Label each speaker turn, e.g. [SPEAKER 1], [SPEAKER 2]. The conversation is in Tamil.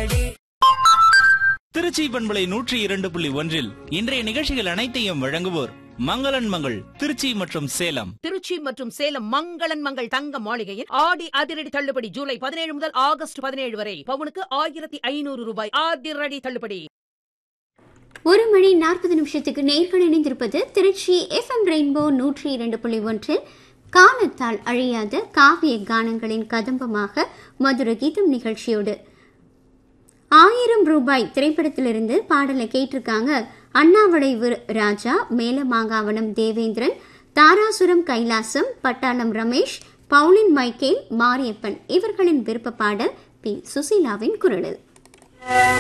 [SPEAKER 1] திருச்சி பண்பலை நூற்றி இரண்டு புள்ளி ஒன்றில் இன்றைய நிகழ்ச்சிகள் அனைத்தையும் வழங்குவோர் மங்களன் மங்கள் திருச்சி மற்றும் சேலம்
[SPEAKER 2] திருச்சி மற்றும் சேலம் மங்களன் மங்கள் தங்க மாளிகையில் ஆடி அதிரடி தள்ளுபடி ஜூலை பதினேழு முதல் ஆகஸ்ட் பதினேழு வரை பவுனுக்கு ஆயிரத்தி ஐநூறு ரூபாய் அதிரடி தள்ளுபடி
[SPEAKER 3] ஒரு மணி நாற்பது நிமிஷத்துக்கு நேர்கள் இணைந்திருப்பது திருச்சி எஃப்எம் ரெயின்போ நூற்றி இரண்டு புள்ளி ஒன்றில் காலத்தால் அழியாத காவிய கானங்களின் கதம்பமாக மதுர கீதம் நிகழ்ச்சியோடு ஆயிரம் ரூபாய் திரைப்படத்திலிருந்து பாடலை கேட்டிருக்காங்க அண்ணாவளைவு ராஜா மேலமாகாவனம் தேவேந்திரன் தாராசுரம் கைலாசம் பட்டாளம் ரமேஷ் பவுலின் மைக்கேல் மாரியப்பன் இவர்களின் விருப்ப பாடல் பி சுசீலாவின் குரலில்